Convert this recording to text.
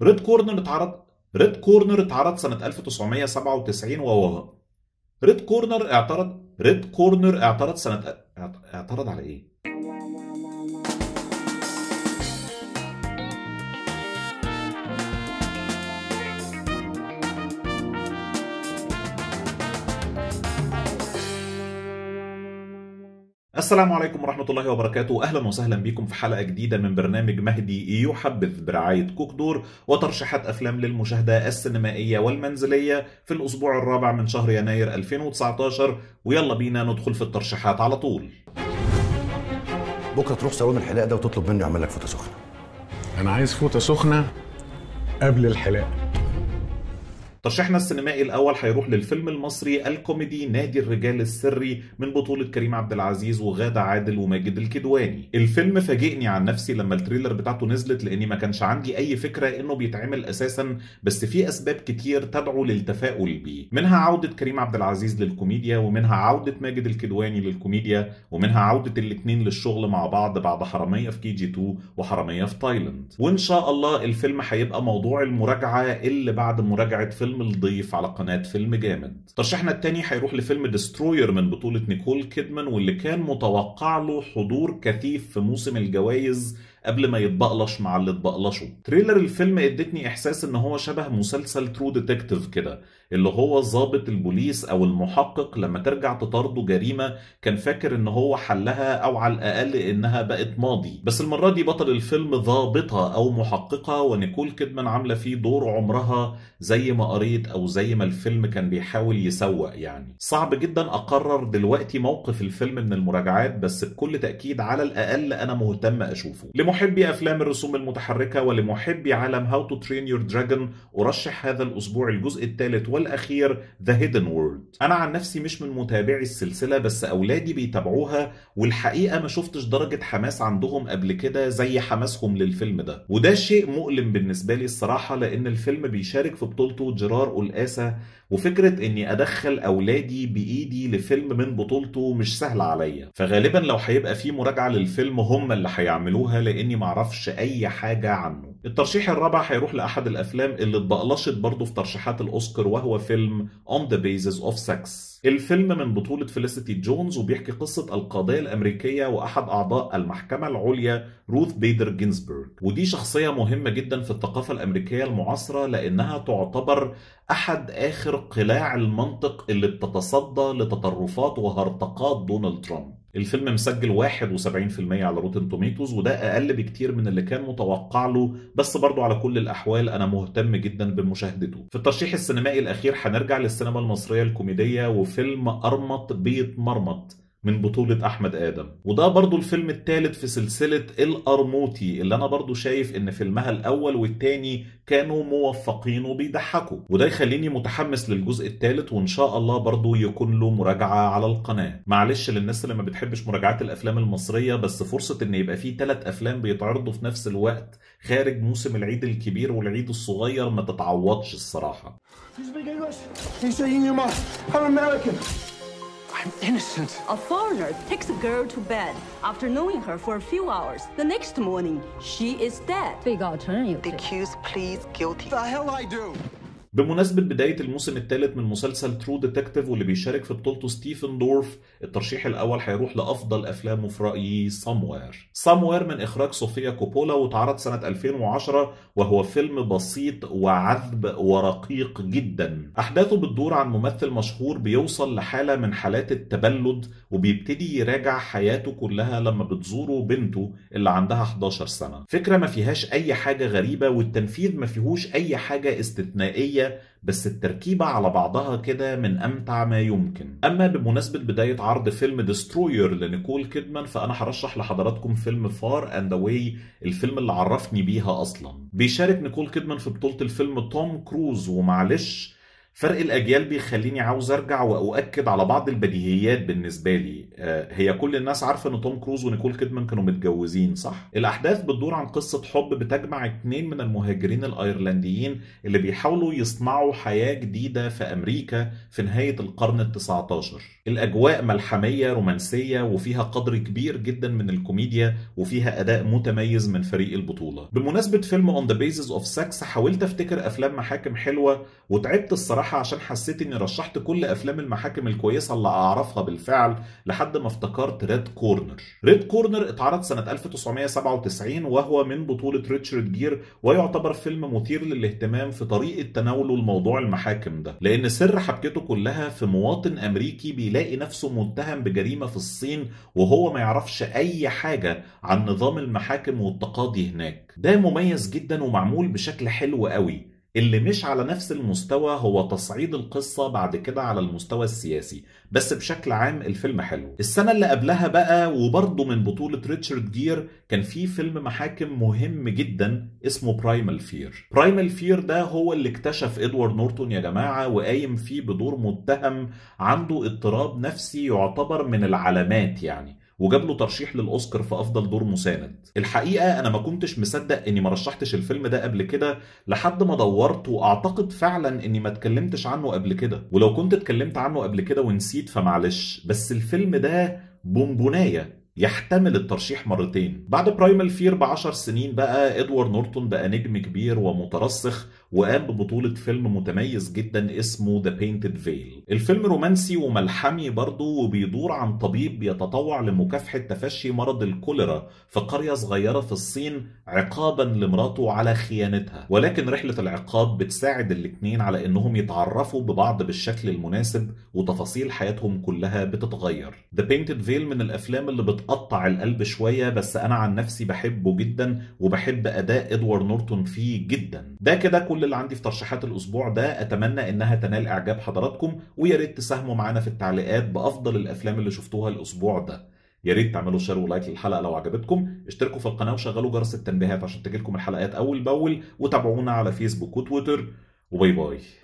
ريد كورنر اتعرض ريد كورنر اتعرض سنة 1997 وهو ريد كورنر اعترض ريد كورنر اعترض سنة اعت- اعترض على ايه؟ السلام عليكم ورحمة الله وبركاته أهلا وسهلا بكم في حلقة جديدة من برنامج مهدي يحبذ برعاية كوك دور وترشيحات أفلام للمشاهدة السينمائية والمنزلية في الأسبوع الرابع من شهر يناير 2019 ويلا بينا ندخل في الترشيحات على طول بكره تروح سوام الحلاق ده وتطلب منه يعمل لك فوطه سخنه انا عايز فوطه سخنه قبل الحلاقه ترشيحنا السينمائي الأول هيروح للفيلم المصري الكوميدي نادي الرجال السري من بطولة كريم عبد العزيز وغادة عادل وماجد الكدواني. الفيلم فاجئني عن نفسي لما التريلر بتاعته نزلت لأني ما كانش عندي أي فكرة إنه بيتعمل أساسا بس في أسباب كتير تدعو للتفاؤل بيه. منها عودة كريم عبد العزيز للكوميديا ومنها عودة ماجد الكدواني للكوميديا ومنها عودة الاتنين للشغل مع بعض بعد حرامية في كي جي 2 وحرامية في تايلاند. وإن شاء الله الفيلم هيبقى موضوع المراجعة اللي بعد مراجعة فيلم الضيف على قناة فيلم جامد ترشيحنا التاني هيروح لفيلم ديستروير من بطولة نيكول كيدمان واللي كان متوقع له حضور كثيف في موسم الجوائز قبل ما يتبقلش مع اللي اتبقلشوا تريلر الفيلم ادتني احساس ان هو شبه مسلسل ترو ديتكتيف كده اللي هو ضابط البوليس او المحقق لما ترجع تطارده جريمه كان فاكر ان هو حلها او على الاقل انها بقت ماضي بس المره دي بطل الفيلم ضابطه او محققه ونيكول كيدمان عامله فيه دور عمرها زي ما قريت او زي ما الفيلم كان بيحاول يسوق يعني صعب جدا اقرر دلوقتي موقف الفيلم من المراجعات بس بكل تاكيد على الاقل انا مهتم اشوفه لمحبي افلام الرسوم المتحركه ولمحبي عالم هاو تو ترين يور دراجون ارشح هذا الاسبوع الجزء الثالث والاخير ذا هيدن وورلد انا عن نفسي مش من متابعي السلسله بس اولادي بيتابعوها والحقيقه ما شفتش درجه حماس عندهم قبل كده زي حماسهم للفيلم ده وده شيء مؤلم بالنسبه لي الصراحه لان الفيلم بيشارك في بطولته جيرار قلقاسه وفكره اني ادخل اولادي بايدي لفيلم من بطولته مش سهل عليا فغالبا لو هيبقى في مراجعه للفيلم هم اللي هيعملوها لاني معرفش اي حاجه عنه الترشيح الرابع هيروح لاحد الافلام اللي اتبقلشت برضه في ترشيحات الاوسكار وهو فيلم On the Basis of Sex الفيلم من بطولة فيليسيتي جونز وبيحكي قصة القضية الأمريكية وأحد أعضاء المحكمة العليا روث بيدر جينزبرج ودي شخصية مهمة جدا في الثقافة الأمريكية المعاصرة لأنها تعتبر أحد آخر قلاع المنطق اللي بتتصدى لتطرفات وهرطقات دونالد ترامب الفيلم مسجل 71% على روتن توميتوز وده اقل بكتير من اللي كان متوقع له بس برضو على كل الاحوال انا مهتم جدا بمشاهدته في الترشيح السينمائي الاخير هنرجع للسينما المصريه الكوميديه وفيلم ارمط بيت مرمط من بطولة أحمد آدم وده برضو الفيلم الثالث في سلسلة الأرموتي اللي أنا برضو شايف إن فيلمها الأول والتاني كانوا موفقين وبيضحكوا وده يخليني متحمس للجزء الثالث وإن شاء الله برضو يكون له مراجعة على القناة معلش للناس اللي ما بتحبش مراجعات الأفلام المصرية بس فرصة إن يبقى فيه ثلاث أفلام بيتعرضوا في نفس الوقت خارج موسم العيد الكبير والعيد الصغير ما تتعوضش الصراحة You speak English? He's saying your mom. I'm American. I'm innocent. A foreigner takes a girl to bed after knowing her for a few hours. The next morning, she is dead. 被告承认有 The 罪。 accused pleads guilty. The hell I do? بمناسبة بداية الموسم الثالث من مسلسل ترو ديتكتيف واللي بيشارك في بطولته ستيفن دورف الترشيح الأول هيروح لأفضل أفلامه في رأيي ساموير ساموير من إخراج صوفيا كوبولا واتعرض سنة 2010 وهو فيلم بسيط وعذب ورقيق جدا أحداثه بتدور عن ممثل مشهور بيوصل لحالة من حالات التبلد وبيبتدي يراجع حياته كلها لما بتزوره بنته اللي عندها 11 سنة فكرة ما فيهاش أي حاجة غريبة والتنفيذ ما فيهوش أي حاجة استثنائية بس التركيبة على بعضها كده من أمتع ما يمكن أما بمناسبة بداية عرض فيلم ديستروير لنيكول كيدمان فأنا هرشح لحضراتكم فيلم فار أند أواي الفيلم اللي عرفني بيها أصلا بيشارك نيكول كيدمان في بطولة الفيلم توم كروز ومعلش فرق الأجيال بيخليني عاوز أرجع وأؤكد على بعض البديهيات بالنسبة لي آه، هي كل الناس عارفة إن توم كروز ونيكول كيدمان كانوا متجوزين صح؟ الأحداث بتدور عن قصة حب بتجمع اتنين من المهاجرين الأيرلنديين اللي بيحاولوا يصنعوا حياة جديدة في أمريكا في نهاية القرن التسعة عشر الأجواء ملحمية رومانسية وفيها قدر كبير جدا من الكوميديا وفيها أداء متميز من فريق البطولة بمناسبة فيلم On the Basis of Sex حاولت أفتكر أفلام محاكم حلوة وتعبت الصراحة عشان حسيت إني رشحت كل أفلام المحاكم الكويسة اللي أعرفها بالفعل لحد ما افتكرت ريد كورنر ريد كورنر اتعرض سنة 1997 وهو من بطولة ريتشارد جير ويعتبر فيلم مثير للاهتمام في طريقة تناوله لموضوع المحاكم ده لأن سر حبكته كلها في مواطن أمريكي بيلاقي نفسه متهم بجريمة في الصين وهو ما يعرفش أي حاجة عن نظام المحاكم والتقاضي هناك ده مميز جدا ومعمول بشكل حلو قوي اللي مش على نفس المستوى هو تصعيد القصة بعد كده على المستوى السياسي بس بشكل عام الفيلم حلو السنة اللي قبلها بقى وبرضه من بطولة ريتشارد جير كان في فيلم محاكم مهم جدا اسمه برايمال فير برايمال فير ده هو اللي اكتشف ادوارد نورتون يا جماعة وقايم فيه بدور متهم عنده اضطراب نفسي يعتبر من العلامات يعني وجاب له ترشيح للاوسكار في افضل دور مساند الحقيقه انا ما كنتش مصدق اني ما رشحتش الفيلم ده قبل كده لحد ما دورت واعتقد فعلا اني ما اتكلمتش عنه قبل كده ولو كنت اتكلمت عنه قبل كده ونسيت فمعلش بس الفيلم ده بونبونايه يحتمل الترشيح مرتين بعد برايمال فير بعشر سنين بقى ادوارد نورتون بقى نجم كبير ومترسخ وقام ببطولة فيلم متميز جدا اسمه ذا Painted Veil الفيلم رومانسي وملحمي برضه وبيدور عن طبيب بيتطوع لمكافحة تفشي مرض الكوليرا في قرية صغيرة في الصين عقابا لمراته على خيانتها ولكن رحلة العقاب بتساعد الاتنين على انهم يتعرفوا ببعض بالشكل المناسب وتفاصيل حياتهم كلها بتتغير ذا Painted Veil من الافلام اللي بتقطع القلب شوية بس انا عن نفسي بحبه جدا وبحب اداء ادوارد نورتون فيه جدا ده كده كل اللي عندي في ترشيحات الاسبوع ده اتمنى انها تنال اعجاب حضراتكم ويا ريت تساهموا معانا في التعليقات بافضل الافلام اللي شفتوها الاسبوع ده يا ريت تعملوا شير ولايك للحلقه لو عجبتكم اشتركوا في القناه وشغلوا جرس التنبيهات عشان تجيلكم الحلقات اول باول وتابعونا على فيسبوك وتويتر وباي باي